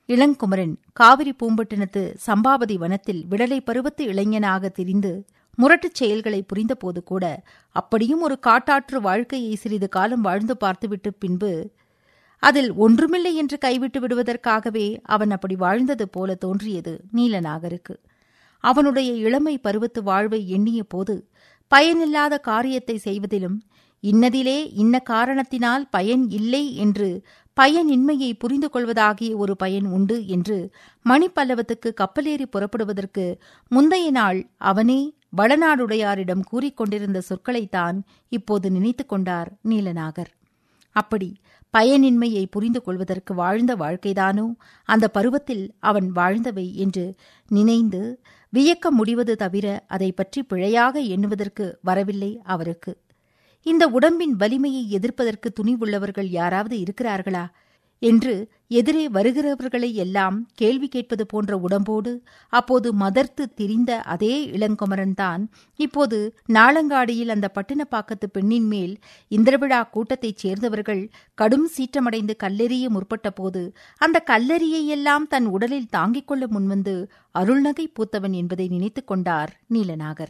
இளங்குமரன் காவிரி பூம்பட்டினத்து சம்பாவதி வனத்தில் விடலை பருவத்து இளைஞனாக திரிந்து முரட்டுச் செயல்களை புரிந்தபோது கூட அப்படியும் ஒரு காட்டாற்று வாழ்க்கையை சிறிது காலம் வாழ்ந்து பார்த்துவிட்டு பின்பு அதில் ஒன்றுமில்லை என்று கைவிட்டு விடுவதற்காகவே அவன் அப்படி வாழ்ந்தது போல தோன்றியது நீலநாகருக்கு அவனுடைய இளமை பருவத்து வாழ்வை எண்ணிய போது பயனில்லாத காரியத்தை செய்வதிலும் இன்னதிலே இன்ன காரணத்தினால் பயன் இல்லை என்று பயனின்மையை புரிந்து கொள்வதாகிய ஒரு பயன் உண்டு என்று மணிப்பல்லவத்துக்கு கப்பலேறி புறப்படுவதற்கு முந்தைய நாள் அவனே வளநாடுடையாரிடம் கூறிக்கொண்டிருந்த சொற்களைத்தான் இப்போது நினைத்து கொண்டார் நீலநாகர் அப்படி பயனின்மையை புரிந்து கொள்வதற்கு வாழ்ந்த வாழ்க்கைதானோ அந்த பருவத்தில் அவன் வாழ்ந்தவை என்று நினைந்து வியக்க முடிவது தவிர அதை பற்றி பிழையாக எண்ணுவதற்கு வரவில்லை அவருக்கு இந்த உடம்பின் வலிமையை எதிர்ப்பதற்கு துணிவுள்ளவர்கள் யாராவது இருக்கிறார்களா என்று எதிரே வருகிறவர்களை எல்லாம் கேள்வி கேட்பது போன்ற உடம்போடு அப்போது மதர்த்து திரிந்த அதே இளங்குமரன்தான் இப்போது நாளங்காடியில் அந்த பட்டினப்பாக்கத்து பெண்ணின் மேல் இந்திரவிழா கூட்டத்தைச் சேர்ந்தவர்கள் கடும் சீற்றமடைந்து கல்லெறிய முற்பட்ட போது அந்த கல்லெறியையெல்லாம் தன் உடலில் தாங்கிக் கொள்ள முன்வந்து அருள்நகை பூத்தவன் என்பதை நினைத்துக் கொண்டார் நீலநாகர்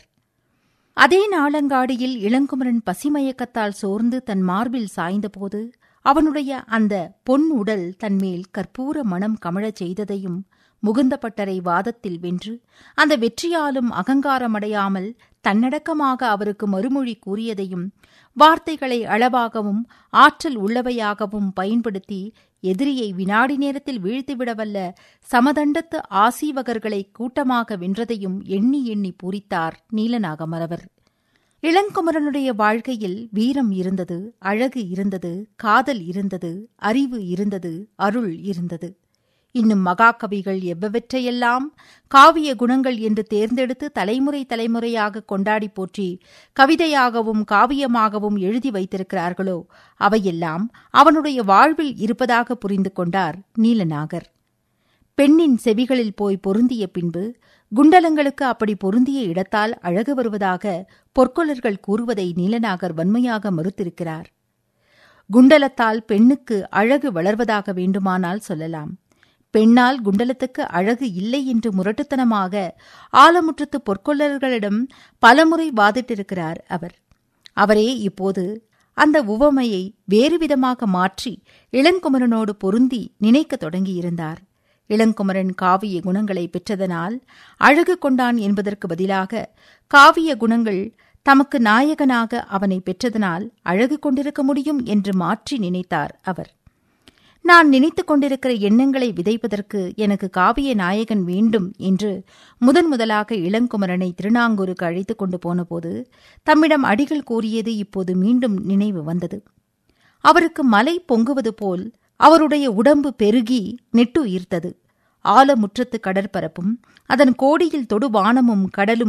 அதே நாளங்காடியில் இளங்குமரன் பசிமயக்கத்தால் சோர்ந்து தன் மார்பில் சாய்ந்தபோது அவனுடைய அந்த பொன் உடல் தன்மேல் கற்பூர மனம் கமழச் செய்ததையும் முகுந்தப்பட்டரை வாதத்தில் வென்று அந்த வெற்றியாலும் அகங்காரமடையாமல் தன்னடக்கமாக அவருக்கு மறுமொழி கூறியதையும் வார்த்தைகளை அளவாகவும் ஆற்றல் உள்ளவையாகவும் பயன்படுத்தி எதிரியை வினாடி நேரத்தில் வீழ்த்திவிடவல்ல சமதண்டத்து ஆசீவகர்களை கூட்டமாக வென்றதையும் எண்ணி எண்ணி பூரித்தார் நீலநாகமரவர் இளங்குமரனுடைய வாழ்க்கையில் வீரம் இருந்தது அழகு இருந்தது காதல் இருந்தது அறிவு இருந்தது அருள் இருந்தது இன்னும் மகாகவிகள் எவ்வவற்றையெல்லாம் காவிய குணங்கள் என்று தேர்ந்தெடுத்து தலைமுறை தலைமுறையாக கொண்டாடி போற்றி கவிதையாகவும் காவியமாகவும் எழுதி வைத்திருக்கிறார்களோ அவையெல்லாம் அவனுடைய வாழ்வில் இருப்பதாக புரிந்து கொண்டார் நீலநாகர் பெண்ணின் செவிகளில் போய் பொருந்திய பின்பு குண்டலங்களுக்கு அப்படி பொருந்திய இடத்தால் அழகு வருவதாக பொற்கொலர்கள் கூறுவதை நீலநாகர் வன்மையாக மறுத்திருக்கிறார் குண்டலத்தால் பெண்ணுக்கு அழகு வளர்வதாக வேண்டுமானால் சொல்லலாம் பெண்ணால் குண்டலத்துக்கு அழகு இல்லை என்று முரட்டுத்தனமாக ஆலமுற்றத்து பொற்கொள்ளர்களிடம் பலமுறை வாதிட்டிருக்கிறார் அவர் அவரே இப்போது அந்த உவமையை வேறுவிதமாக மாற்றி இளங்குமரனோடு பொருந்தி நினைக்கத் தொடங்கியிருந்தார் இளங்குமரன் காவிய குணங்களை பெற்றதனால் அழகு கொண்டான் என்பதற்கு பதிலாக காவிய குணங்கள் தமக்கு நாயகனாக அவனை பெற்றதனால் அழகு கொண்டிருக்க முடியும் என்று மாற்றி நினைத்தார் அவர் நான் நினைத்துக் கொண்டிருக்கிற எண்ணங்களை விதைப்பதற்கு எனக்கு காவிய நாயகன் வேண்டும் என்று முதன் முதலாக இளங்குமரனை திருநாங்கூருக்கு அழைத்துக் கொண்டு போனபோது தம்மிடம் அடிகள் கூறியது இப்போது மீண்டும் நினைவு வந்தது அவருக்கு மலை பொங்குவது போல் அவருடைய உடம்பு பெருகி நெட்டுயிர்த்தது ஆலமுற்றத்து கடற்பரப்பும் அதன் கோடியில் தொடுவானமும் கடலும்